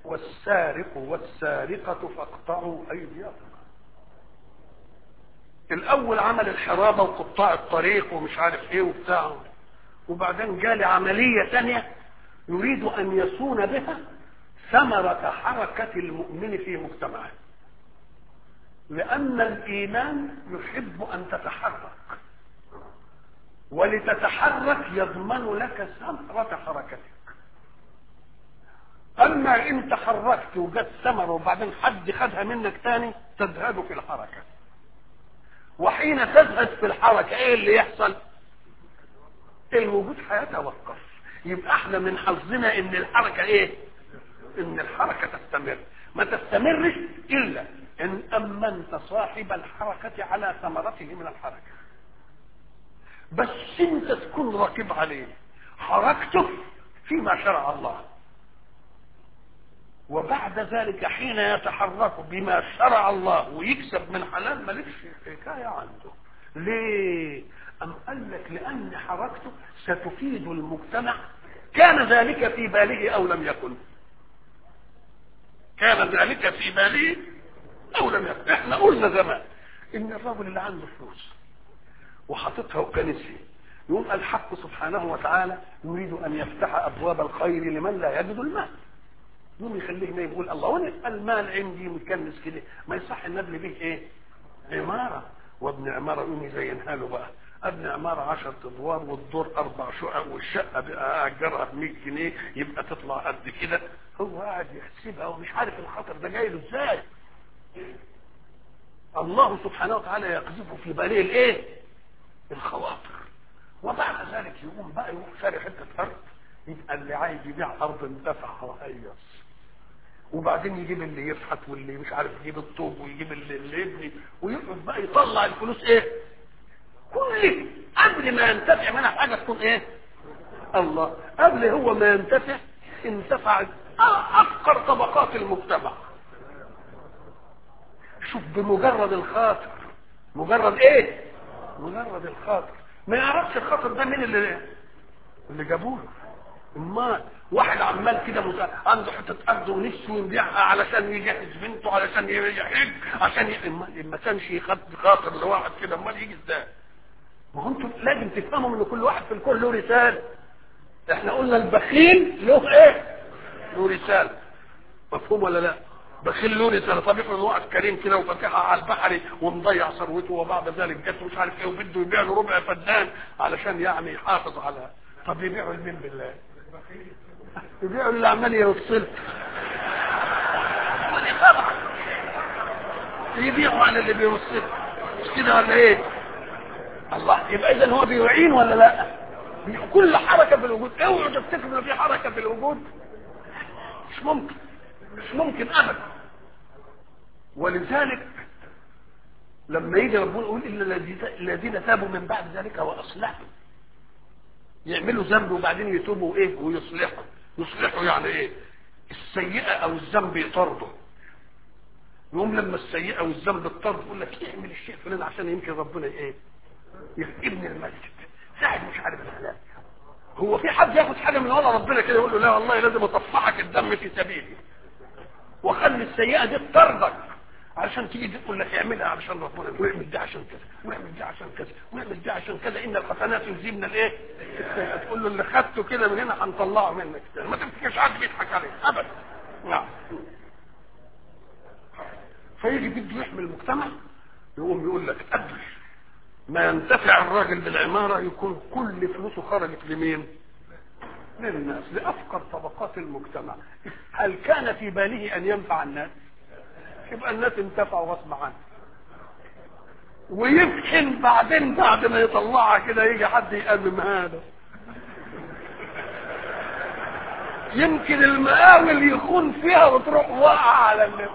والسارق والسارقة فاقطعوا أيديهما الأول عمل الحرابة وقطاع الطريق ومش عارف إيه وبتاع وبعدين جالي عملية ثانية يريد أن يصون بها ثمرة حركة المؤمن في مجتمعه لأن الإيمان يحب أن تتحرك ولتتحرك يضمن لك ثمرة حركتك أما إن تحركت وجت ثمرة وبعدين حد خدها منك تاني تزهد في الحركة وحين تزهد في الحركة إيه اللي يحصل؟ الوجود هيتوقف يبقى احنا من حظنا ان الحركة ايه ان الحركة تستمر ما تستمرش الا ان امنت صاحب الحركة على ثمرته من الحركة بس انت تكون راكب عليه حركته فيما شرع الله وبعد ذلك حين يتحرك بما شرع الله ويكسب من حلال مالكش حكاية عنده ليه أم قال لك لأن حركته ستفيد المجتمع كان ذلك في باله أو لم يكن كان ذلك في باله أو لم يكن احنا قلنا زمان إن الرجل اللي عنده فلوس وحاططها وكنسي يقول الحق سبحانه وتعالى يريد أن يفتح أبواب الخير لمن لا يجد المال يوم يخليه ما يقول الله وانا المال عندي متكنس كده ما يصح النبل به ايه عمارة وابن عمارة يقوم يزينها له بقى ابن عمارة 10 ادوار والدور اربع شقق والشقة بقى اجرها ب 100 جنيه يبقى تطلع قد كده هو قاعد يحسبها ومش عارف الخطر ده جاي له ازاي الله سبحانه وتعالى يقذف في باله الايه الخواطر وبعد ذلك يقوم بقى يروح شاري حته ارض يبقى اللي عايز يبيع ارض انتفع رهيص وبعدين يجيب اللي يفحت واللي مش عارف يجيب الطوب ويجيب اللي, اللي يبني ويقعد بقى يطلع الفلوس ايه كل قبل ما ينتفع منها حاجه تكون ايه الله قبل هو ما ينتفع انتفع افقر طبقات المجتمع شوف بمجرد الخاطر مجرد ايه مجرد الخاطر ما يعرفش الخاطر ده مين اللي اللي جابوه امال واحد عمال كده مت... عنده حته ارض ونفسه يبيعها علشان يجهز بنته علشان يحج عشان ي... ما كانش يخد خاطر لواحد كده امال يجي ازاي؟ ما هو انتوا لازم تفهموا ان كل واحد في الكون له رساله احنا قلنا البخيل له ايه؟ له رساله مفهوم ولا لا؟ بخيل له رساله طب افرض واحد كريم كده وفاتحها على البحر ومضيع ثروته وبعد ذلك جت مش عارف ايه وبده يبيع له ربع فدان علشان يعني يحافظ على طب يبيعوا لمين بالله؟ يبيعوا اللي عمال يوصل يبيعوا على اللي بيوصل مش كده ولا ايه؟ الله يبقى اذا هو بيعين ولا لا؟ كل حركه في الوجود اوعوا تفتكروا ان في حركه في الوجود مش ممكن مش ممكن ابدا ولذلك لما يجي ربنا يقول الا الذين تابوا من بعد ذلك واصلحوا يعملوا ذنب وبعدين يتوبوا ايه ويصلحوا يصلحوا يعني ايه السيئه او الذنب يطرده يقوم لما السيئه والذنب تطرد يقول لك اعمل الشيء فلان عشان يمكن ربنا ايه يبني المسجد ساعد مش عارف الهلاك هو في حد ياخد حاجه من ورا ربنا كده يقول له لا والله لازم اطفحك الدم في سبيلي واخلي السيئه دي تطردك علشان تيجي تقول لك اعملها علشان ربنا واعمل دي عشان كذا واعمل دي عشان كذا واعمل دي عشان كذا ان الحسنات يذهبن الايه؟ تقول له اللي خدته كده من هنا هنطلعه منك ما تفتكرش حد بيضحك عليك ابدا نعم فيجي بده يحمي المجتمع يقوم يقول لك قبل ما ينتفع الراجل بالعماره يكون كل فلوسه خرجت لمين؟ للناس لافقر طبقات المجتمع هل كان في باله ان ينفع الناس؟ يبقى الناس انتفعوا غصب عنه ويمكن بعدين بعد ما يطلعها كده يجي حد يأمم هذا يمكن المقاول يخون فيها وتروح واقعة على الناس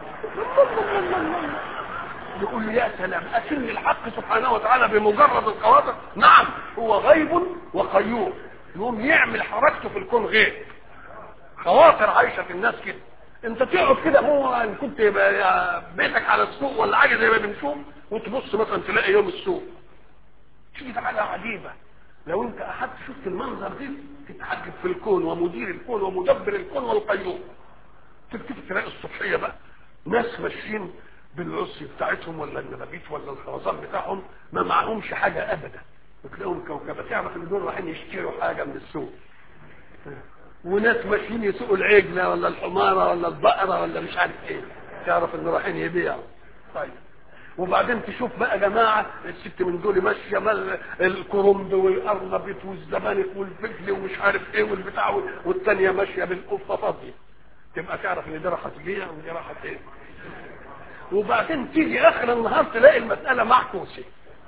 يقول له يا سلام أسن الحق سبحانه وتعالى بمجرد الخواطر نعم هو غيب وقيوم يقوم يعمل حركته في الكون غيب خواطر عايشة في الناس كده انت تقعد كده هو ان كنت بيتك على السوق ولا حاجه زي ما بنشوف وتبص مثلا تلاقي يوم السوق تيجي حاجه عجيبه لو انت احد شفت المنظر دي تتعجب في الكون ومدير الكون ومدبر الكون والقيوم تكتب تلاقي الصبحيه بقى ناس ماشيين بالعصي بتاعتهم ولا النبابيت ولا الخرزان بتاعهم ما معهمش حاجه ابدا وتلاقيهم كوكبه تعرف ان دول رايحين يشتروا حاجه من السوق وناس ماشيين يسوقوا العجله ولا الحماره ولا البقره ولا مش عارف ايه تعرف ان رايحين يبيعوا طيب وبعدين تشوف بقى جماعه الست من دول ماشيه مال الكرنب والارنبيط والزبانخ والفجل ومش عارف ايه والبتاع والثانيه ماشيه بالقفه فاضيه تبقى تعرف ان دي راح تبيع ودي راح ايه وبعدين تيجي اخر النهار تلاقي المساله معكوسه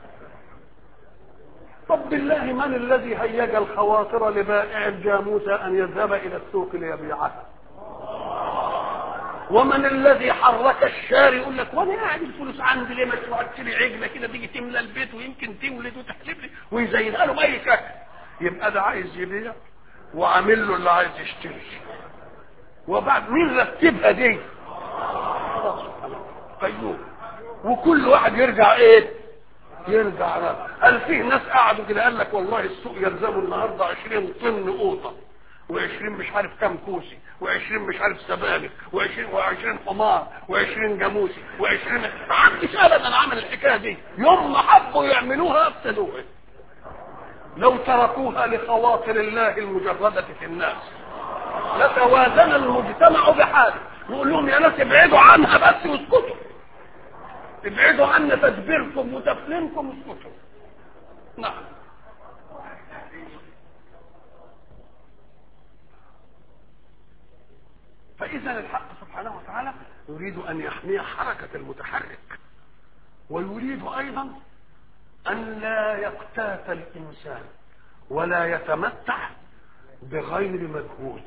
طب بالله من الذي هيج الخواطر لبائع الجاموسة أن يذهب إلى السوق ليبيعها ومن الذي حرك الشارع يقول لك وانا قاعد الفلوس عندي ليه مشروع تشتري عجله كده تيجي تملى البيت ويمكن تولد وتحلب لي ويزينها له باي شكل يبقى ده عايز يبيع وعامل له اللي عايز يشتري وبعد مين رتبها دي؟ قيوم وكل واحد يرجع ايه؟ يرجع رب قال فيه ناس قعدوا كده قال لك والله السوق يلزمه النهارده 20 طن قوطه و20 مش عارف كام كوسي و20 مش عارف سبانخ و20 و20 حمار و20 جاموسي و20 ما عنديش ابدا عمل الحكايه دي يوم ما حبوا يعملوها افسدوها لو تركوها لخواطر الله المجرده في الناس لتوازن المجتمع بحاله نقول لهم يا ناس ابعدوا عنها بس واسكتوا ابعدوا عنا تدبيركم وتفليمكم واسكتوا نعم فإذا الحق سبحانه وتعالى يريد أن يحمي حركة المتحرك ويريد أيضا أن لا يقتات الإنسان ولا يتمتع بغير مجهود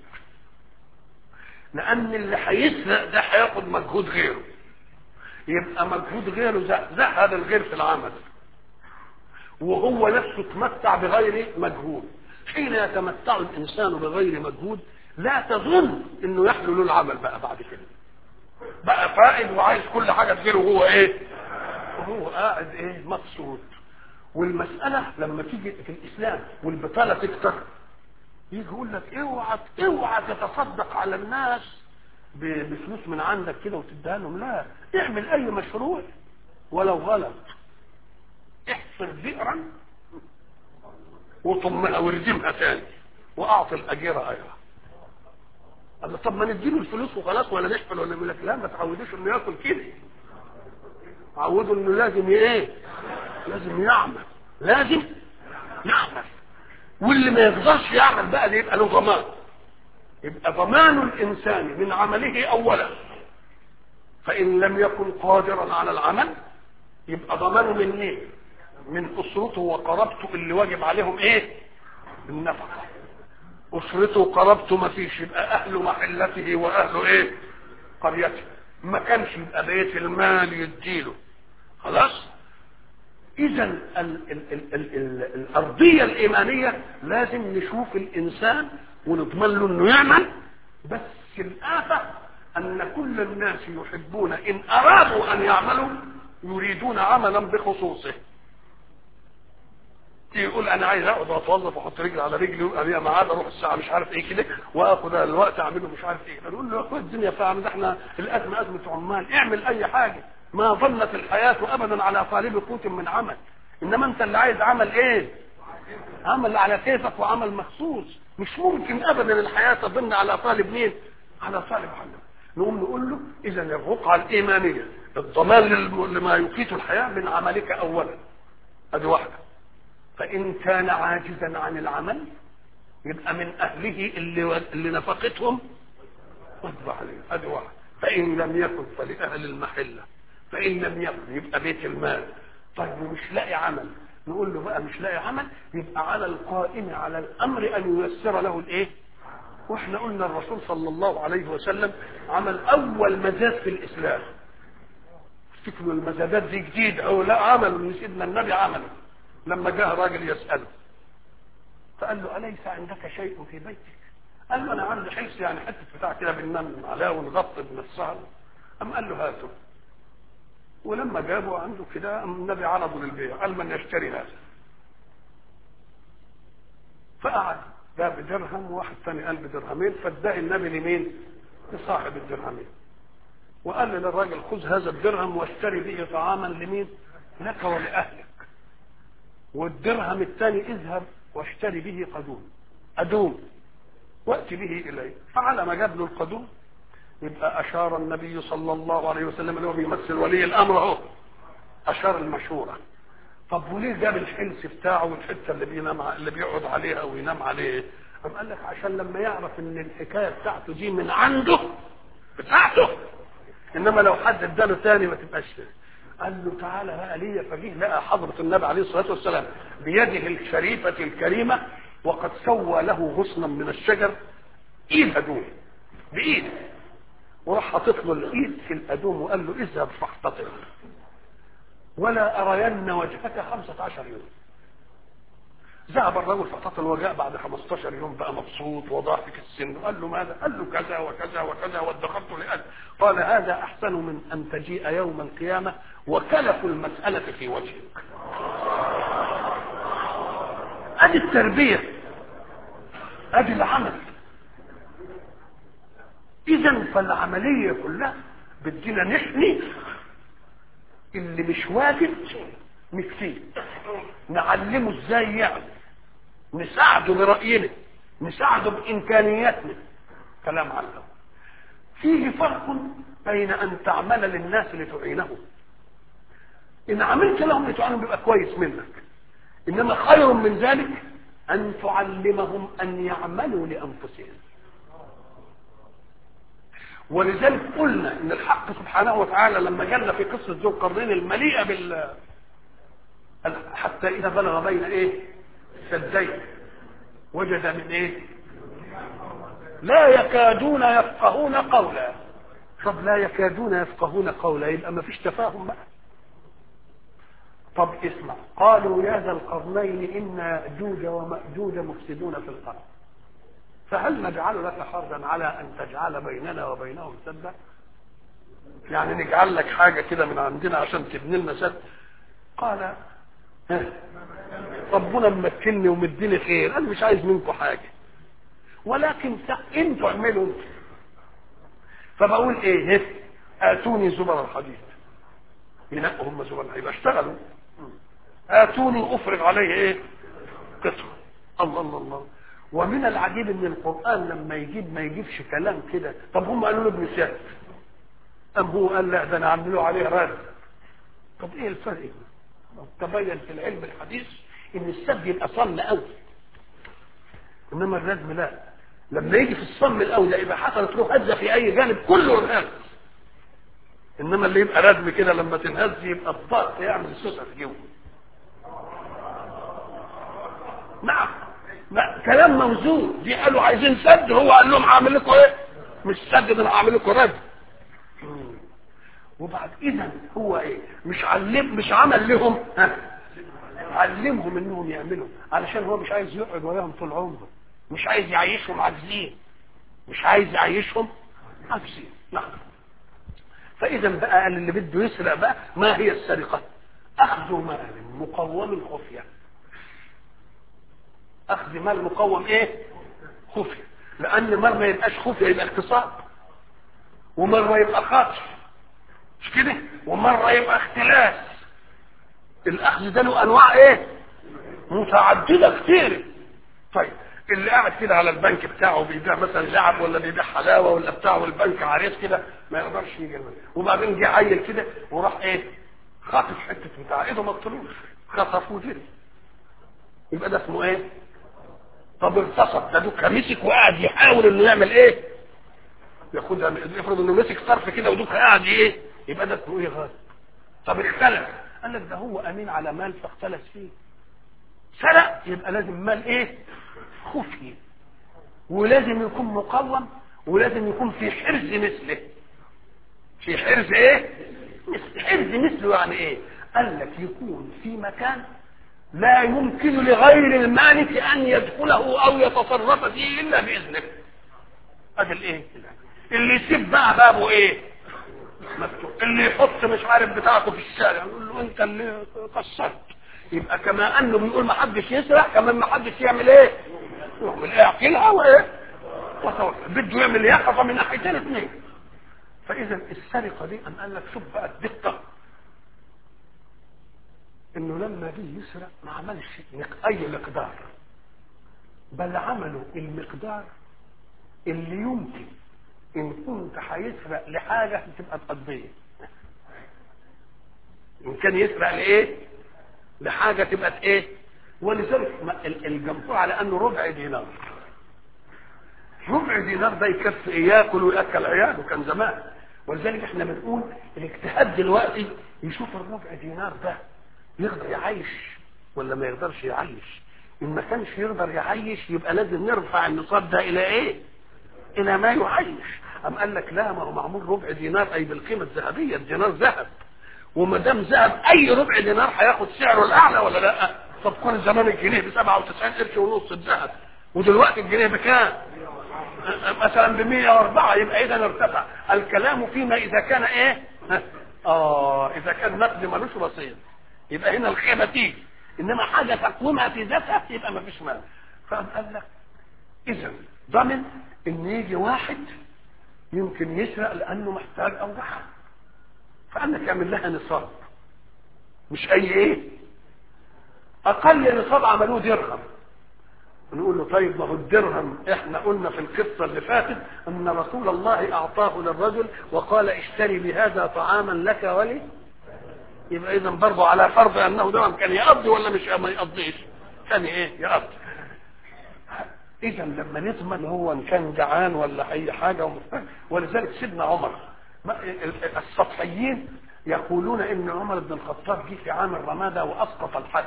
لأن اللي هيسرق ده هياخد مجهود غيره يبقى مجهود غيره زهد الغير في العمل وهو نفسه تمتع بغير مجهود حين يتمتع الانسان بغير مجهود لا تظن انه يحلو له العمل بقى بعد كده بقى فائد وعايز كل حاجه تغيره وهو ايه وهو قاعد ايه مبسوط والمساله لما تيجي في الاسلام والبطاله تكتر يجي يقول لك اوعى اوعى تتصدق على الناس بفلوس من عندك كده وتديها لهم لا اعمل اي مشروع ولو غلط احفر بئرا وطمها واردمها تاني واعطي الاجير اجرها قال طب ما نديله الفلوس وخلاص ولا نحفل ولا يقول لك لا ما تعودوش انه ياكل كده عودوا انه لازم ايه لازم يعمل لازم يعمل واللي ما يقدرش يعمل بقى ده يبقى له ضمان يبقى ضمان الانسان من عمله اولا فان لم يكن قادرا على العمل يبقى ضمانه من مين من اسرته وقرابته اللي واجب عليهم ايه النفقه اسرته وقرابته ما فيش يبقى اهل محلته واهل ايه قريته ما كانش يبقى بيت المال يديله خلاص اذا ال ال ال ال ال الارضيه الايمانيه لازم نشوف الانسان ونضمن له انه يعمل بس الآفة أن كل الناس يحبون إن أرادوا أن يعملوا يريدون عملا بخصوصه يقول انا عايز اقعد اتوظف واحط رجلي على رجلي وابيع معاد اروح الساعه مش عارف ايه كده واخد الوقت اعمله مش عارف ايه نقول له يا اخويا الدنيا فاهم ده احنا الازمه ازمه عمال اعمل اي حاجه ما ظنت الحياه ابدا على طالب قوت من عمل انما انت اللي عايز عمل ايه عمل على كيفك وعمل مخصوص مش ممكن ابدا الحياه تظن على طالب مين على طالب علم نقوم نقول له اذا الرقعه الايمانيه الضمان لما يقيت الحياه من عملك اولا ادي واحده فان كان عاجزا عن العمل يبقى من اهله اللي اللي نفقتهم واجب عليه ادي واحد فان لم يكن فلاهل المحله فان لم يكن يبقى بيت المال طيب ومش لاقي عمل نقول له بقى مش لاقي عمل يبقى على القائم على الامر ان ييسر له الايه واحنا قلنا الرسول صلى الله عليه وسلم عمل اول مزاد في الاسلام تفتكروا المزادات دي جديد او لا عمل من سيدنا النبي عمله لما جاء راجل يساله فقال له اليس عندك شيء في بيتك قال له انا عندي حس يعني حته بتاع كده بننام عليها ونغطي بنفسها قام قال له هاته ولما جابوا عنده كده النبي عرضه للبيع قال من يشتري هذا فقعد جاب درهم وواحد ثاني قال بدرهمين فاداه النبي لمين؟ لصاحب الدرهمين وقال للراجل خذ هذا الدرهم واشتري به طعاما لمين لك ولأهلك والدرهم الثاني اذهب واشتري به قدوم أدوم وأت به إليه فعلى ما جاب له القدوم يبقى أشار النبي صلى الله عليه وسلم اللي هو بيمثل ولي الأمر أهو أشار المشورة طب وليه جاب الحلس بتاعه والحته اللي بينام اللي بيقعد عليها وينام عليه؟ قام قال لك عشان لما يعرف ان الحكايه بتاعته دي من عنده بتاعته انما لو حد اداله تاني ما تبقاش قال له تعالى بقى ليا فجه لقى حضره النبي عليه الصلاه والسلام بيده الشريفه الكريمه وقد سوى له غصنا من الشجر ايد هدوم بايده وراح حاطط له الايد في الادوم وقال له اذهب فاحتطب ولا أرين وجهك خمسة عشر يوم ذهب الرجل فاحتطل وجاء بعد 15 يوم بقى مبسوط وضاحك السن قال له ماذا؟ قال له كذا وكذا وكذا وادخرت لأجل قال هذا أحسن من أن تجيء يوم القيامة وكلف المسألة في وجهك أدي التربية أدي العمل إذا فالعملية كلها بدينا نحمي اللي مش واجب نكفيه نعلمه ازاي يعمل نساعده برأينا نساعده بإمكانياتنا كلام عنه فيه فرق بين أن تعمل للناس لتعينهم إن عملت لهم لتعينهم بيبقى كويس منك إنما خير من ذلك أن تعلمهم أن يعملوا لأنفسهم ولذلك قلنا ان الحق سبحانه وتعالى لما جالنا في قصه ذو القرنين المليئه بال حتى اذا بلغ بين ايه سدين وجد من ايه لا يكادون يفقهون قولا طب لا يكادون يفقهون قولا يبقى ما فيش تفاهم بقى طب اسمع قالوا يا ذا القرنين ان ياجوج وماجوج مفسدون في الارض فهل نجعل لك حرجا على ان تجعل بيننا وبينهم سدا يعني نجعل لك حاجه كده من عندنا عشان تبني لنا سد قال ها ربنا ممكنني ومديني خير انا مش عايز منكم حاجه ولكن انتوا اعملوا انتوا فبقول ايه اتوني زبر الحديد ينقوا هم زبر الحديد اشتغلوا اتوني افرغ عليه ايه قطره الله الله الله ومن العجيب ان القران لما يجيب ما يجيبش كلام كده طب هم قالوا له ابن سعد ام هو قال لا ده انا عامله عليه رد طب ايه الفرق تبين في العلم الحديث ان السد يبقى صم قوي انما الردم لا لما يجي في الصم الاول ده يبقى حصلت له هزه في اي جانب كله انهز انما اللي يبقى ردم كده لما تنهز يبقى الضغط يعمل سوسه جوه نعم لا كلام موزون دي قالوا عايزين سد هو قال لهم هعمل لكم ايه مش سد ده انا هعمل لكم رد وبعد اذا هو ايه مش علم مش عمل لهم ها علمهم انهم يعملوا علشان هو مش عايز يقعد وياهم طول عمره مش عايز يعيشهم عاجزين مش عايز يعيشهم عاجزين نعم فاذا بقى قال اللي بده يسرق بقى ما هي السرقه اخذ مال مقوم خفيه اخذ مال مقوم ايه خفية لان مال ما يبقاش خفية يبقى اغتصاب ومرة يبقى خطف مش كده ومرة يبقى اختلاس الاخذ ده له انواع ايه متعددة كتير طيب اللي قاعد كده على البنك بتاعه بيبيع مثلا لعب ولا بيبيع حلاوه ولا بتاعه والبنك عريس كده ما يقدرش يجي وبعدين جه عيل كده وراح ايه خاطف حته بتاع ايده ما طلوش خطفوه جري يبقى ده اسمه ايه طب اغتصب ده دوكا مسك وقعد يحاول انه يعمل ايه ياخدها افرض انه مسك طرف كده ودوكا قاعد ايه يبقى ده اسمه ايه غلط طب اختلف قال لك ده هو امين على مال فاختلس فيه سرق يبقى لازم مال ايه خفي ولازم يكون مقوم ولازم يكون في حرز مثله في حرز ايه حرز مثله يعني ايه قال لك يكون في مكان لا يمكن لغير المالك ان يدخله او يتصرف فيه الا باذنه ادي الايه اللي يسيب بقى بابه ايه مفتوح اللي يحط مش عارف بتاعته في الشارع يقول له انت اللي قصرت يبقى كما انه بيقول ما حدش يسرق كمان ما حدش يعمل ايه يعمل ايه يعقلها وايه وتوكل بده يعمل يقظه من ناحيتين اثنين فاذا السرقه دي ام قال لك شوف بقى الدقه انه لما جه يسرق ما عملش اي مقدار بل عملوا المقدار اللي يمكن ان كنت هيسرق لحاجه تبقى تقضيه ان كان يسرق لايه لحاجه تبقى ايه ولذلك الجمهور على انه ربع دينار ربع دينار ده يكفي ايه ياكل وياكل عياله كان زمان ولذلك احنا بنقول الاجتهاد دلوقتي يشوف الربع دينار ده يقدر يعيش ولا ما يقدرش يعيش ان ما كانش يقدر يعيش يبقى لازم نرفع النصاب ده الى ايه الى ما يعيش ام قال لك لا ما هو معمول ربع دينار اي بالقيمه الذهبيه الدينار ذهب وما دام ذهب اي ربع دينار هياخد سعره الاعلى ولا لا طب كان زمان الجنيه ب 97 قرش ونص الذهب ودلوقتي الجنيه بكام مثلا ب 104 يبقى اذا ارتفع الكلام فيما اذا كان ايه اه اذا كان نقد ملوش رصيد يبقى هنا الخيبه تيجي انما حاجه تقومها في ذاتها يبقى ما فيش مانع فقام قال لك اذا ضمن ان يجي واحد يمكن يسرق لانه محتاج اوضحها فقال لك يعمل لها نصاب مش اي ايه اقل نصاب عملوه درهم نقول له طيب ما هو الدرهم احنا قلنا في القصه اللي فاتت ان رسول الله اعطاه للرجل وقال اشتري بهذا طعاما لك ولي يبقى اذا برضه على فرض انه درهم كان يقضي ولا مش ما يقضيش كان ايه يقضي اذا لما نضمن هو ان كان جعان ولا اي حاجه ومحتاج ولذلك سيدنا عمر السطحيين يقولون ان عمر بن الخطاب جه في عام الرماده واسقط الحد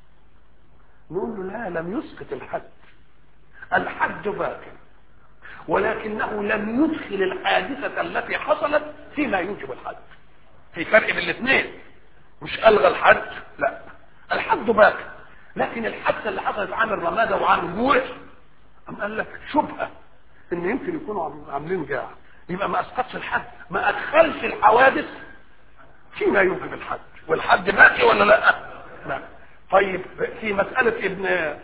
نقول له لا لم يسقط الحد الحد باقي ولكنه لم يدخل الحادثة التي حصلت فيما يوجب الحد في فرق بين الاثنين مش ألغى الحد لا الحد باقي لكن الحادثة اللي حصلت عام الرمادة وعام الجوع أم قال لك شبهة إن يمكن يكونوا عاملين جاع يبقى ما أسقطش الحد ما أدخلش الحوادث فيما يوجب الحد والحد باقي ولا لا؟ لا طيب في مسألة ابن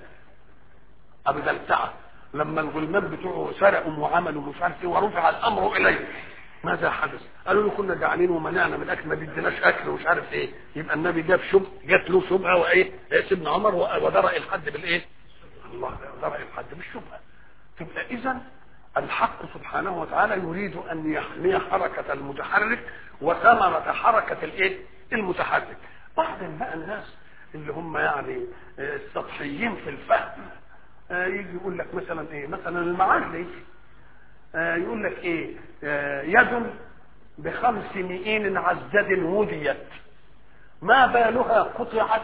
أبي دلتعة لما الغلمان بتوعه سرقوا وعملوا مش عارف ايه ورفع الأمر إليه ماذا حدث؟ قالوا له كنا جعانين ومنعنا من الأكل ما بدناش أكل ومش عارف إيه يبقى النبي جاب شبه جات له شبهة وإيه؟ سيدنا عمر ودرأ الحد بالإيه؟ الله درأ الحد بالشبهة تبقى إذا الحق سبحانه وتعالى يريد أن يحمي حركة المتحرك وثمرة حركة الإيه؟ المتحرك بعض بقى الناس اللي هم يعني السطحيين في الفهم يجي يقول لك مثلا ايه مثلا المعادي يقول لك ايه يد بخمس مئين عزد وديت ما بالها قطعت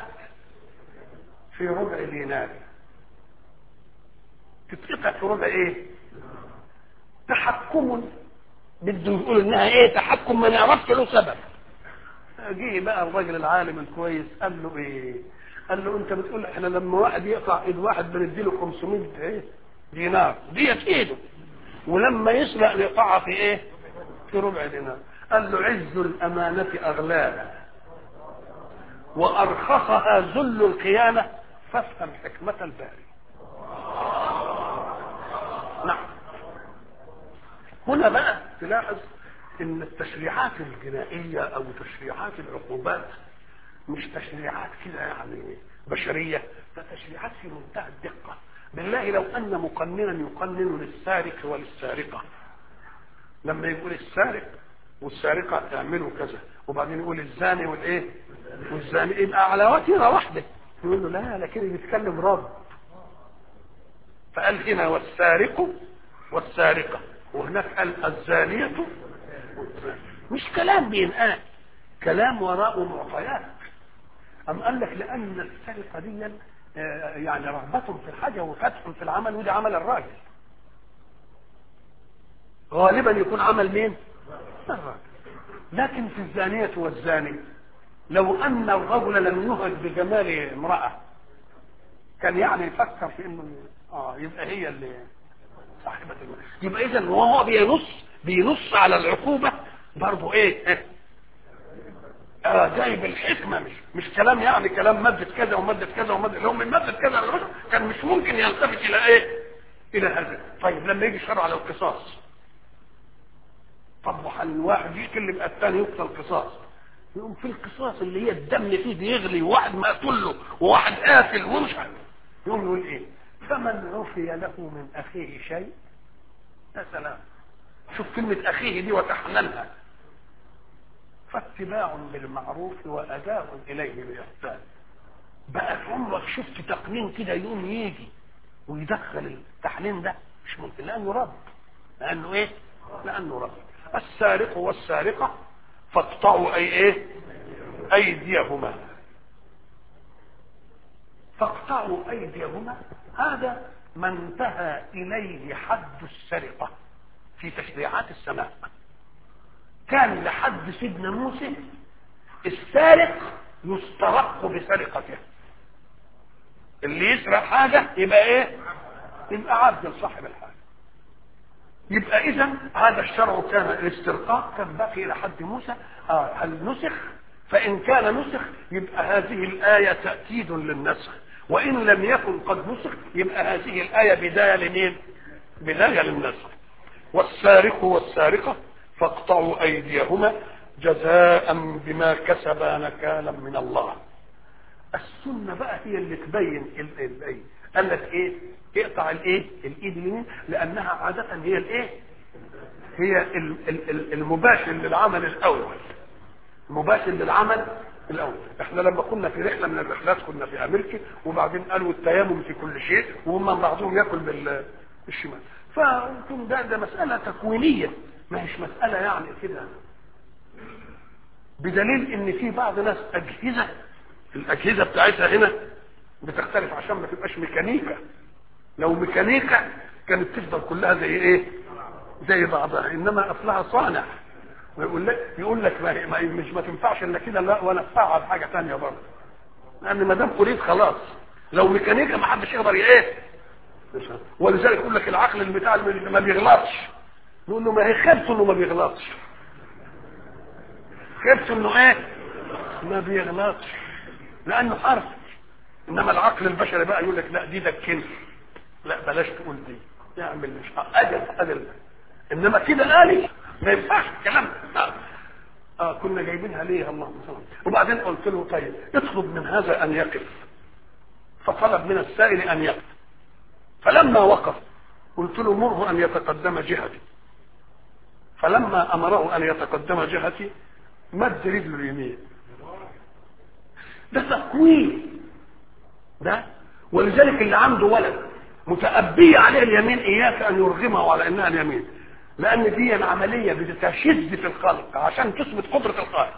في ربع دينار تتقطع في ربع ايه تحكم بده يقول انها ايه تحكم ما نعرفش له سبب جه بقى الراجل العالم الكويس قال له ايه قال له انت بتقول احنا لما واحد يقطع ايد واحد بنديله 500 ايه دينار ديت ايده ولما يسرق يقطعها في ايه في ربع دينار قال له عز الامانه اغلاها وارخصها ذل الخيانه فافهم حكمه الباري نعم هنا بقى تلاحظ ان التشريعات الجنائيه او تشريعات العقوبات مش تشريعات كده يعني بشريه ده تشريعات في منتهى الدقه بالله لو ان مقننا يقنن للسارق وللسارقه لما يقول السارق والسارقه اعملوا كذا وبعدين يقول الزاني والايه والزاني يبقى على وتيره واحده يقول له لا لكن بيتكلم رب فقال هنا والسارق والسارقه وهناك قال الزانيه مش كلام بينقال كلام وراءه معطيات أم قال لك لأن السرقة دي يعني رغبة في الحاجة وفتح في العمل وده عمل الراجل غالبا يكون عمل مين؟ الراجل لكن في الزانية والزاني لو أن الرجل لم يهج بجمال امرأة كان يعني يفكر في انه اه يبقى هي اللي صاحبة المال يبقى اذا وهو بينص بينص على العقوبة برضه ايه, إيه؟ آه جايب الحكمة مش مش كلام يعني كلام مادة كذا ومادة كذا ومادة لو من مادة كذا كان مش ممكن يلتفت إلى إيه؟ الى هذا طيب لما يجي الشرع على القصاص طب الواحد يقتل يبقى الثاني يقتل قصاص يقوم في القصاص اللي هي الدم فيه بيغلي وواحد مقتول له وواحد قاتل ومش عارف يقوم يقول ايه فمن عفي له من اخيه شيء يا سلام شوف كلمة أخيه دي وتحملها فاتباع بالمعروف وأداء إليه بإحسان بقى عمرك شفت تقنين كده يوم يجي ويدخل التحليل ده مش ممكن لأنه رب لأنه إيه؟ لأنه رب السارق والسارقة فاقطعوا أي إيه؟ أيديهما فاقطعوا أيديهما هذا ما انتهى إليه حد السرقة في تشريعات السماء كان لحد سيدنا موسى السارق يسترق بسرقته اللي يسرق حاجة يبقى ايه يبقى عبد لصاحب الحاجة يبقى اذا هذا الشرع كان الاسترقاق كان باقي الى حد موسى آه هل نسخ فان كان نسخ يبقى هذه الايه تاكيد للنسخ وان لم يكن قد نسخ يبقى هذه الايه بدايه لمين بدايه للنسخ والسارق والسارقه فاقطعوا ايديهما جزاء بما كسبا نكالا من الله السنه بقى هي اللي تبين الايه قال لك ايه اقطع الايه الايد اليمين لانها عاده هي الايه هي المباشر للعمل الاول المباشر للعمل الاول احنا لما كنا في رحله من الرحلات كنا في امريكا وبعدين قالوا التيمم في كل شيء وهم بعضهم ياكل بالشمال فقلت ده ده مساله تكوينيه ما هيش مساله يعني كده بدليل ان في بعض ناس اجهزه الاجهزه بتاعتها هنا بتختلف عشان ما تبقاش ميكانيكا لو ميكانيكا كانت تفضل كلها زي ايه زي بعضها انما اصلها صانع ويقول لك يقول لك ما, ما مش ما تنفعش الا كده لا وانا افعل حاجه ثانيه برضه لان ما دام اريد خلاص لو ميكانيكا ما حدش يقدر ايه ولذلك يقول لك العقل البتاع اللي ما بيغلطش نقول له ما هي خيبته انه ما بيغلطش خيبته انه ايه ما بيغلطش لانه حرف انما العقل البشري بقى يقول لك لا دي دكني لا بلاش تقول دي يعمل مش اجل اجل انما كده آلي ما ينفعش الكلام آه. اه كنا جايبينها ليه اللهم صل وبعدين قلت له طيب اطلب من هذا ان يقف فطلب من السائل ان يقف فلما وقف قلت له مره ان يتقدم جهتي فلما امره ان يتقدم جهتي مد رجله اليمين ده تقويم ده ولذلك اللي عنده ولد متأبية عليه اليمين إياك أن يرغمه على إنها اليمين لأن دي العملية بتشد في الخلق عشان تثبت قدرة الخالق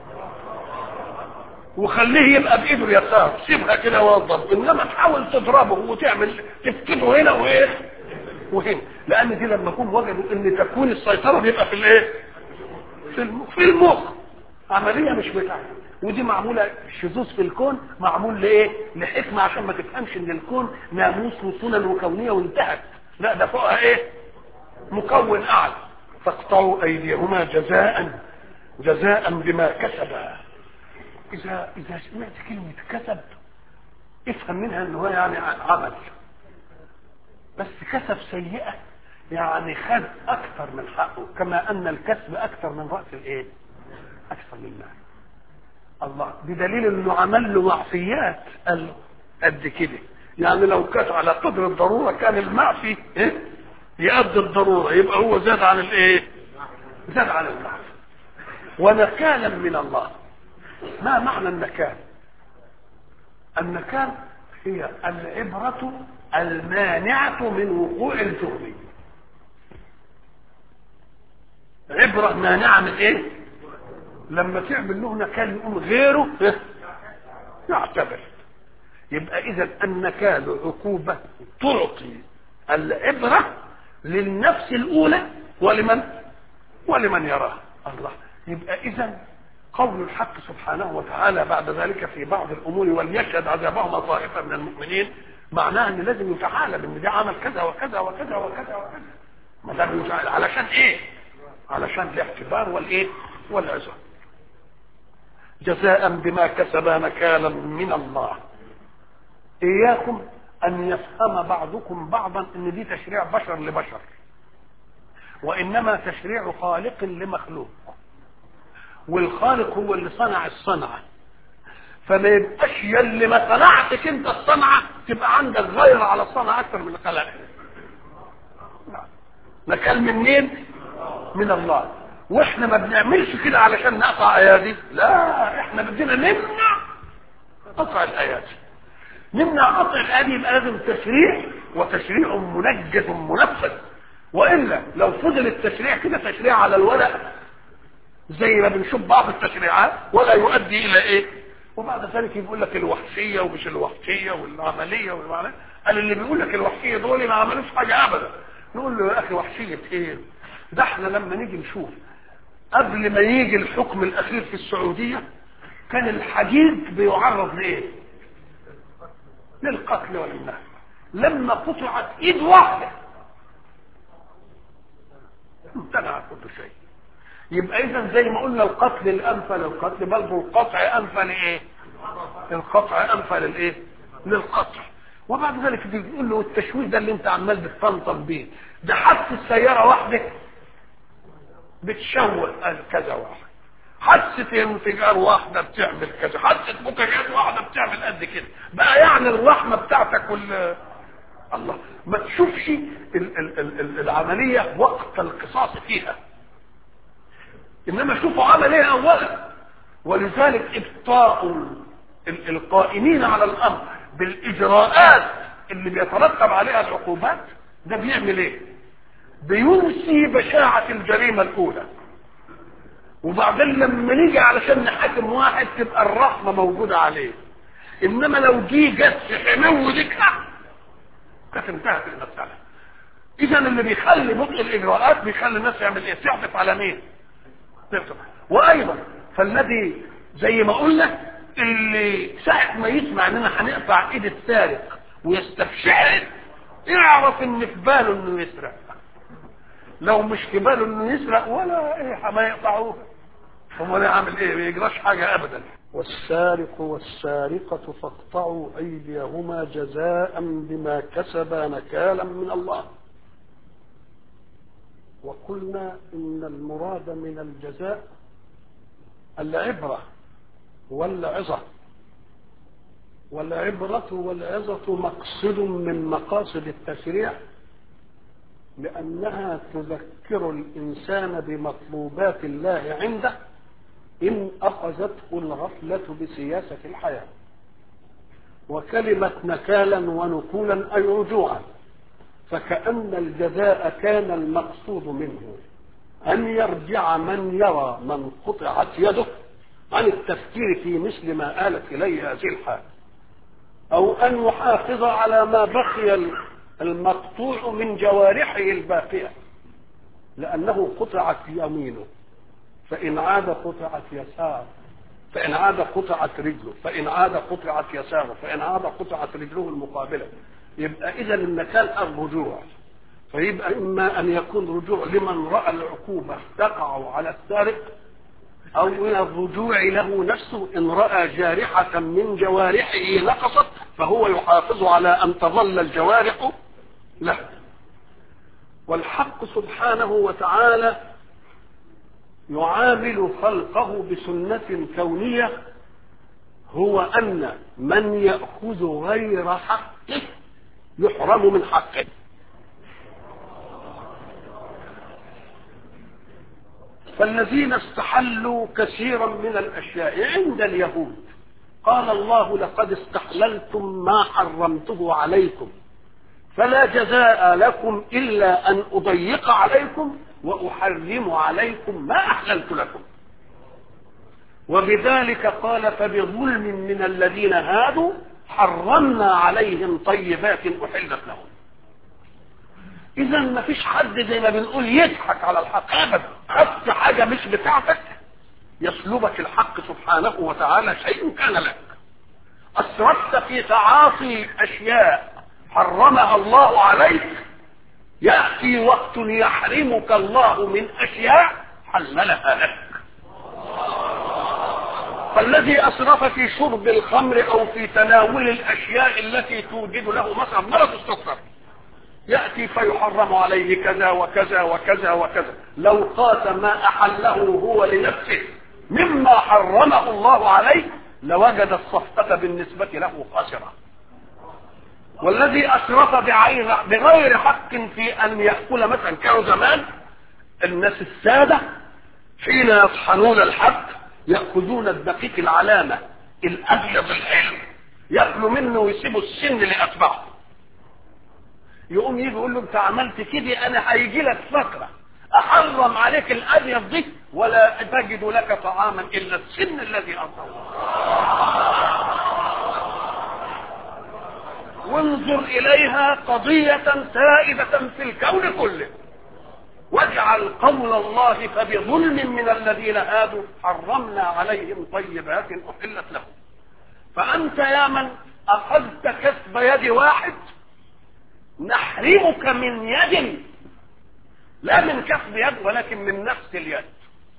وخليه يبقى بإيده اليسار سيبها كده وضب إنما تحاول تضربه وتعمل تفكده هنا وإيه وهنا لأن دي لما يكون وجدوا إن تكوين السيطرة بيبقى في الإيه في المخ, في المخ. عملية مش بتاعتها ودي معموله شذوذ في الكون معمول لايه؟ لحكمه عشان ما تفهمش ان الكون ناموس وسنن وكونيه وانتهت لا ده فوقها ايه؟ مكون اعلى فاقطعوا ايديهما جزاء جزاء بما كسبا اذا اذا سمعت كلمه كسب افهم منها ان هو يعني عمل بس كسب سيئه يعني خد اكثر من حقه كما ان الكسب اكثر من راس الايه؟ اكثر من المال الله بدليل انه عمل له معصيات قال قد كده يعني لو كانت على قدر الضروره كان المعصي إيه؟ يؤدي الضروره يبقى هو زاد عن الايه؟ زاد عن المعصيه ونكالا من الله ما معنى النكال؟ النكال هي العبرة المانعة من وقوع الجرم عبرة مانعة من ايه؟ لما تعمل له نكال يقوم غيره يعتبر يبقى اذا النكال عقوبه تعطي العبره للنفس الاولى ولمن ولمن يراها الله يبقى اذا قول الحق سبحانه وتعالى بعد ذلك في بعض الامور وليشهد عذابهما طائفه من المؤمنين معناها ان لازم يتعالم ان ده عمل كذا وكذا وكذا وكذا وكذا ما دام علشان ايه؟ علشان الاعتبار والايه؟ والعزه جزاء بما كسبا نكالا من الله اياكم ان يفهم بعضكم بعضا ان دي تشريع بشر لبشر وانما تشريع خالق لمخلوق والخالق هو اللي صنع الصنعه فما يبقاش يلي ما صنعتش انت الصنعه تبقى عندك غير على الصنعه اكثر من الخلق نكال منين من الله واحنا ما بنعملش كده علشان نقطع ايادي لا احنا بدنا نمنع قطع الايادي نمنع قطع الايادي يبقى لازم تشريع وتشريع منجز منفذ والا لو فضل التشريع كده تشريع على الورق زي ما بنشوف بعض التشريعات ولا يؤدي الى ايه وبعد ذلك يقول لك الوحشيه ومش الوحشيه والعمليه والمعنى قال اللي بيقول لك الوحشيه دول ما عملوش حاجه ابدا نقول له يا اخي وحشيه ايه ده احنا لما نيجي نشوف قبل ما يجي الحكم الاخير في السعوديه كان الحديد بيعرض لايه للقتل والنهب لما قطعت ايد واحده امتنع كل شيء يبقى اذا زي ما قلنا القتل الانفى للقتل برضه القطع انفى لايه القطع انفى للايه للقطع وبعد ذلك بيقول له التشويه ده اللي انت عمال بتطنطن بيه ده حتى السياره واحده بتشوه قال كذا واحد حادثة انفجار واحدة بتعمل كذا حادثة بوتاجاز واحدة بتعمل قد كده بقى يعني الرحمة بتاعتك وال الله ما تشوفش ال ال ال ال العملية وقت القصاص فيها انما شوفوا عمل ايه اولا ولذلك ابطاء ال- القائمين على الامر بالاجراءات اللي بيترتب عليها العقوبات ده بيعمل ايه بينسي بشاعة الجريمة الاولى وبعدين لما نيجي علشان نحاكم واحد تبقى الرحمة موجودة عليه انما لو جه جت في حمو ذكرى كانت انتهت المسألة اذا اللي بيخلي بطء الاجراءات بيخلي الناس يعمل ايه تعطف على مين تعطف وايضا فالذي زي ما قلنا اللي ساعة ما يسمع اننا هنقطع ايد السارق ويستبشعر يعرف ان في باله انه يسرق لو مش في باله انه يسرق ولا ايه ما يقطعوه امال يعمل ايه ما يجراش حاجه ابدا والسارق والسارقة فاقطعوا أيديهما جزاء بما كسبا نكالا من الله وقلنا إن المراد من الجزاء العبرة والعظة والعبرة والعظة مقصد من مقاصد التشريع لأنها تذكر الإنسان بمطلوبات الله عنده إن أخذته الغفلة بسياسة الحياة وكلمة نكالا ونكولا أي رجوعا فكأن الجزاء كان المقصود منه أن يرجع من يرى من قطعت يده عن التفكير في مثل ما آلت إليه هذه الحال أو أن يحافظ على ما بقي المقطوع من جوارحه الباقية لأنه قطعت يمينه فإن عاد قطعت يسار فإن عاد قطعت رجله فإن عاد قطعت يساره فإن عاد قطعت رجله المقابلة يبقى إذا النكال الرجوع فيبقى إما أن يكون رجوع لمن رأى العقوبة تقع على السارق أو إلى الرجوع له نفسه إن رأى جارحة من جوارحه نقصت فهو يحافظ على أن تظل الجوارح له والحق سبحانه وتعالى يعامل خلقه بسنة كونية هو أن من يأخذ غير حقه يحرم من حقه فالذين استحلوا كثيرا من الأشياء عند اليهود قال الله لقد استحللتم ما حرمته عليكم فلا جزاء لكم إلا أن أضيق عليكم وأحرم عليكم ما أحللت لكم وبذلك قال فبظلم من الذين هادوا حرمنا عليهم طيبات أحلت لهم إذا ما فيش حد زي ما بنقول يضحك على الحق أبدا خدت حاجة مش بتاعتك يسلبك الحق سبحانه وتعالى شيء كان لك أسرفت في تعاطي أشياء حرمها الله عليك يأتي وقت يحرمك الله من أشياء حللها لك فالذي أسرف في شرب الخمر أو في تناول الأشياء التي توجد له مثلا مرض السكر يأتي فيحرم عليه كذا وكذا وكذا وكذا لو قاس ما أحله هو لنفسه مما حرمه الله عليه لوجد الصفقة بالنسبة له خاسرة والذي أسرف بعين- بغير حق في أن يأكل مثلا كانوا زمان الناس السادة حين يطحنون الحب يأخذون الدقيق العلامة الأبيض الحلو يأكلوا منه ويسيبوا السن لأتباعه يقوم يجي يقول له انت عملت كده انا هيجي لك فقره احرم عليك الابيض دي ولا تجد لك طعاما الا السن الذي اعطاه وانظر اليها قضيه سائده في الكون كله واجعل قول الله فبظلم من الذين هادوا حرمنا عليهم طيبات احلت لهم فانت يا من اخذت كسب يد واحد نحرمك من يد لا من كسب يد ولكن من نفس اليد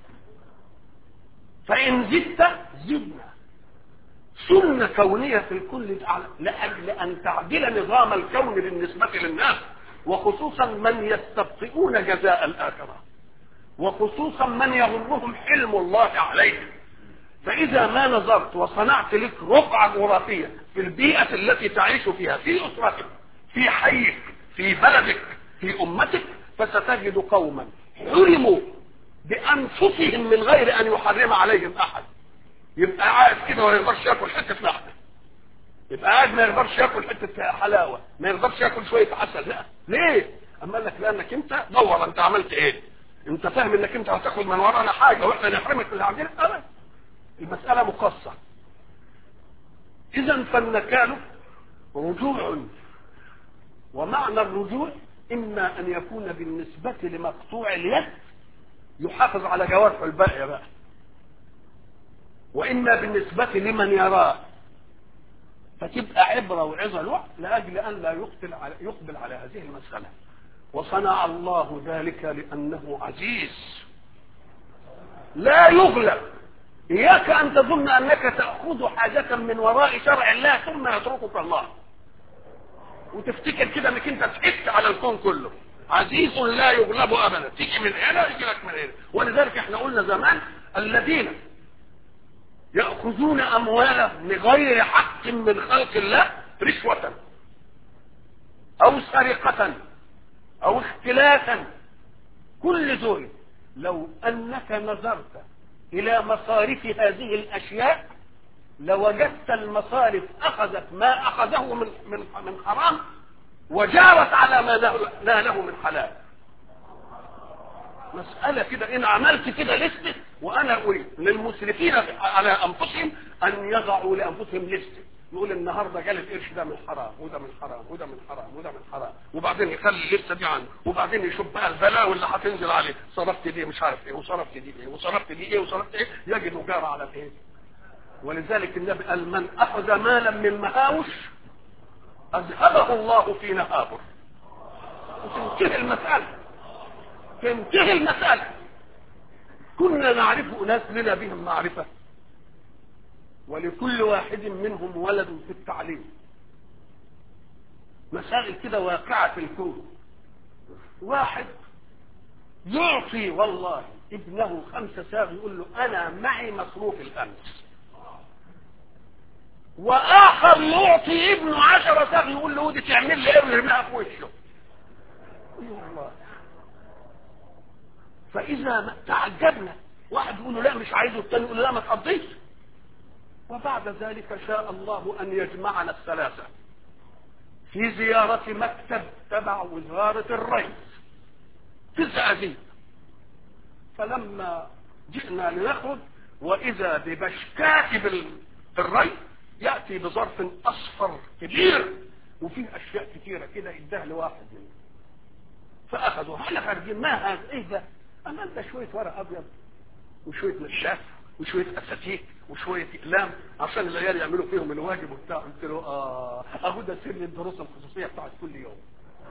فإن زدت زدنا سنة كونية في الكل لأجل أن تعدل نظام الكون بالنسبة للناس وخصوصا من يستبطئون جزاء الآخرة وخصوصا من يغرهم حلم الله عليهم فإذا ما نظرت وصنعت لك رقعة جغرافية في البيئة التي تعيش فيها في أسرتك في حيك في بلدك في أمتك فستجد قوما حرموا بأنفسهم من غير أن يحرم عليهم أحد يبقى قاعد كده وما يقدرش ياكل حتة لحمة يبقى قاعد ما يقدرش ياكل حتة حلاوة ما يقدرش ياكل شوية عسل لا ليه؟ أما لك لأنك أنت دور أنت عملت إيه؟ أنت فاهم إنك أنت هتاخد من ورانا حاجة وإحنا نحرمك من اللي عندنا أبدا المسألة مقصة إذا فالنكال رجوع ومعنى الرجوع إما أن يكون بالنسبة لمقطوع اليد يحافظ على جوارحه الباقية بقى وإما بالنسبة لمن يراه فتبقى عبرة وعظة له لأجل أن لا يقبل على, يقبل على هذه المسألة وصنع الله ذلك لأنه عزيز لا يغلب إياك أن تظن أنك تأخذ حاجة من وراء شرع الله ثم يتركك الله وتفتكر كده انك انت ضحكت على الكون كله عزيز لا يغلب ابدا تيجي من هنا يجي لك من هنا ولذلك احنا قلنا زمان الذين ياخذون اموالهم لغير حق من خلق الله رشوه او سرقه او اختلافا كل دول لو انك نظرت الى مصارف هذه الاشياء لوجدت المصارف اخذت ما اخذه من من من حرام وجارت على ما ناله من حلال مسألة كده إن عملت كده لستة وأنا أريد للمسرفين على أنفسهم أن يضعوا لأنفسهم لستة يقول النهارده جالي القرش ده من حرام وده من حرام وده من حرام وده من حرام وبعدين يخلي اللسته دي عنده وبعدين يشوف بقى البلاء اللي هتنزل عليه صرفت دي مش عارف ايه وصرفت دي ايه وصرفت دي ايه وصرفت ايه يجد جار على الايه ولذلك النبي قال من اخذ مالا من مهاوش اذهبه الله في نهابه وتنتهي المساله تنتهي المساله كنا نعرف اناس لنا بهم معرفه ولكل واحد منهم ولد في التعليم مسائل كده واقعة في الكون واحد يعطي والله ابنه خمسة ساغ يقول له أنا معي مصروف الأمس وآخر يعطي ابنه عشرة ساغ يقول له ودي تعمل لي ايه ويرميها في وشه الله فإذا تعجبنا واحد يقول له لا مش عايزه الثاني يقول له لا ما تقضيش وبعد ذلك شاء الله أن يجمعنا الثلاثة في زيارة مكتب تبع وزارة الري في الزقازيق فلما جئنا لنخرج وإذا ببشكات الري يأتي بظرف أصفر كبير وفيه أشياء كثيرة كده إداها لواحد منهم فأخذوا احنا خارجين ما هذا إيه ده؟ أما ده شوية ورق أبيض وشوية نشاف وشوية أساتيك وشوية إقلام عشان العيال يعملوا فيهم الواجب وبتاع قلت له آه أهو ده سر الدروس الخصوصية بتاعت كل يوم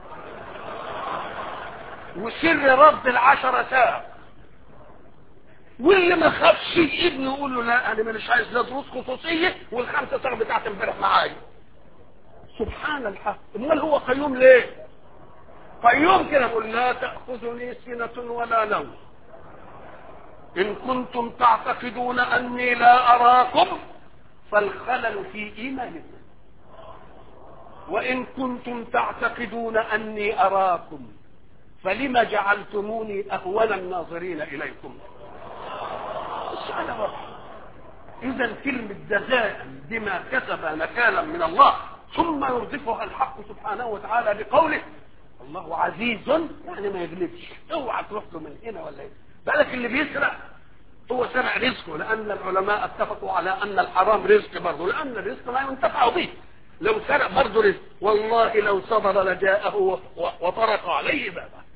وسر رد العشرة ساعة واللي ما خافش ابنه يقول له لا انا مش عايز لا دروس خصوصيه والخمسه سنه بتاعت امبارح معايا سبحان الحق امال هو قيوم ليه قيوم كده يقول لا تاخذني سنه ولا نوم ان كنتم تعتقدون اني لا اراكم فالخلل في ايمانكم وان كنتم تعتقدون اني اراكم فلم جعلتموني اهون الناظرين اليكم السؤال واضح اذا كلمه جزاء بما كسب نكالا من الله ثم يردفها الحق سبحانه وتعالى بقوله الله عزيز يعني ما يغلبش اوعى تروح له من هنا ولا هنا بالك اللي بيسرق هو سرق رزقه لان العلماء اتفقوا على ان الحرام رزق برضه لان الرزق لا ينتفع به لو سرق برضه رزق والله لو صبر لجاءه وطرق عليه بابه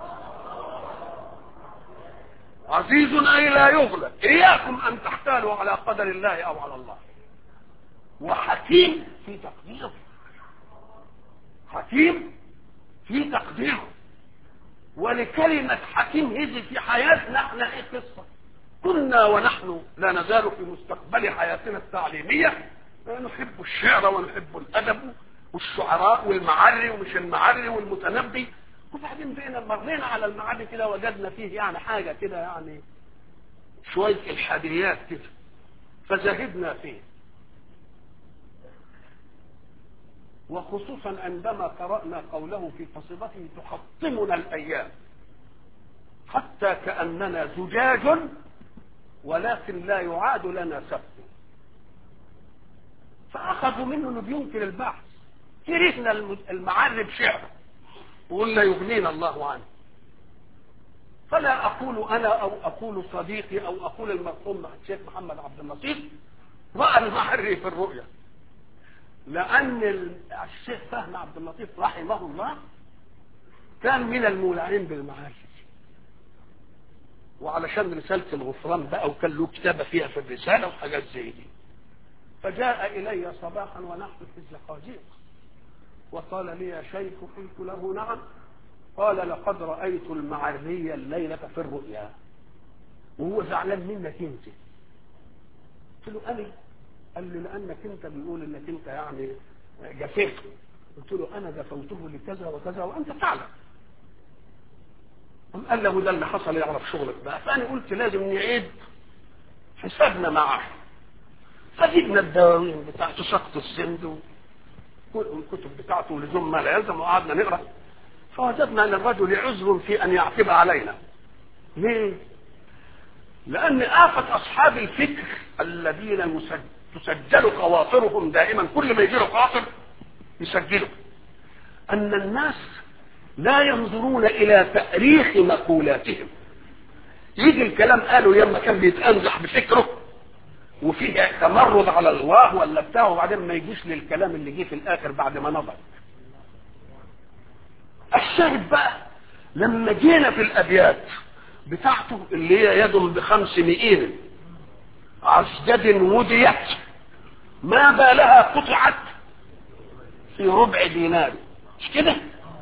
عزيز اي لا يغلب اياكم ان تحتالوا على قدر الله او على الله وحكيم في تقديره حكيم في تقديره ولكلمة حكيم هذه في حياتنا احنا ايه قصة كنا ونحن لا نزال في مستقبل حياتنا التعليمية نحب الشعر ونحب الأدب والشعراء والمعري ومش المعري والمتنبي وبعدين بقينا مرينا على المعري كده وجدنا فيه يعني حاجة كده يعني شوية الحاديات كده فزهدنا فيه وخصوصا عندما قرأنا قوله في قصيدته تحطمنا الأيام حتى كأننا زجاج ولكن لا يعاد لنا سبت فأخذوا منه انه بينكر البحث كرهنا المعرب شعر وقلنا يغنينا الله عنه فلا أقول أنا أو أقول صديقي أو أقول المرحوم الشيخ محمد عبد اللطيف رأى المعري في الرؤيا لأن الشيخ فهم عبد اللطيف رحمه الله كان من المولعين بالمعارف وعلشان رسالة الغفران بقى وكان له كتابة فيها في الرسالة وحاجات زي دي فجاء إلي صباحا ونحن في الزقازيق وقال لي يا شيخ قلت له نعم قال لقد رأيت المعرية الليلة في الرؤيا وهو زعلان منك انت قلت له أنا قال لي لأنك انت بيقول انك انت يعني جفيت قلت له أنا جفوته لكذا وكذا وأنت تعلم قال له ده اللي حصل يعرف شغلك بقى فأنا قلت لازم نعيد حسابنا معه فجبنا الدواوين بتاعته سقط السند والكتب بتاعته لزوم ما لا يلزم وقعدنا نقرا فوجدنا للرجل عذر في ان يعتب علينا ليه لان آفة اصحاب الفكر الذين تسجل خواطرهم دائما كل ما يجي له خاطر يسجله ان الناس لا ينظرون الى تاريخ مقولاتهم يجي الكلام قالوا لما كان بيتأنزح بفكره وفيه تمرد على الله ولا بتاع وبعدين ما يجيش للكلام اللي جه في الاخر بعد ما نضج الشاهد بقى لما جينا في الابيات بتاعته اللي هي يد بخمس مئين عسجد وديت ما بالها قطعت في ربع دينار مش كده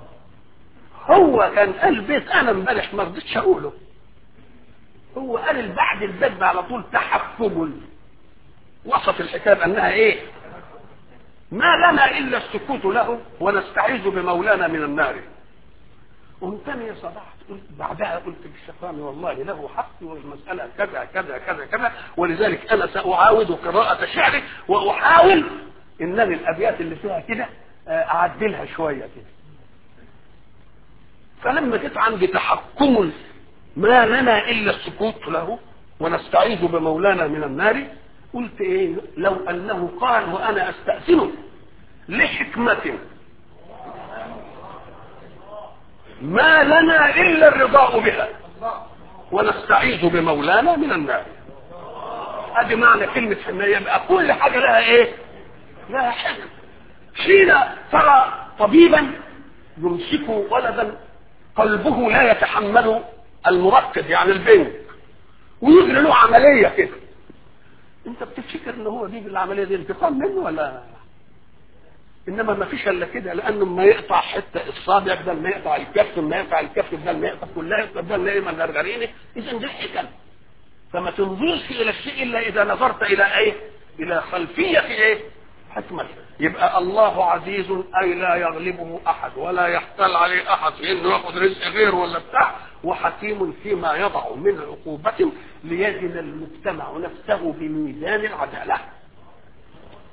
هو كان قال بيت انا امبارح ما رضيتش اقوله هو قال بعد البدء على طول تحكم وصف الحكايه بانها ايه ما لنا الا السكوت له ونستعيذ بمولانا من النار قمت يا صباحت قلت بعدها قلت للشيطان والله له حق والمسألة كذا كذا كذا كذا ولذلك أنا سأعاود قراءة شعري وأحاول إنني الأبيات اللي فيها كده أعدلها شوية كده فلما جيت عندي تحكم ما لنا إلا السكوت له ونستعيذ بمولانا من النار قلت إيه لو أنه قال وأنا أستأذنه لحكمة ما لنا إلا الرضاء بها ونستعيذ بمولانا من النار ادي معنى كلمة حنية يبقى كل حاجة لها ايه لها حكم حين ترى طبيبا يمسك ولدا قلبه لا يتحمل المركز يعني البنك ويجري له عملية كده انت بتفتكر ان هو بيجي العملية دي انتقام منه ولا انما ما فيش الا كده لانه ما يقطع حته الصابع بدل ما يقطع الكف ما يقطع الكف بدل ما يقطع كلها بدل ما يقطع الغرغرينه اذا ده حكم فما تنظرش الى الشيء الا اذا نظرت الى ايه الى خلفيه ايه حكمته يبقى الله عزيز اي لا يغلبه احد ولا يحتال عليه احد في انه ياخذ رزق غيره ولا بتاع وحكيم فيما يضع من عقوبة ليزن المجتمع نفسه بميزان العدالة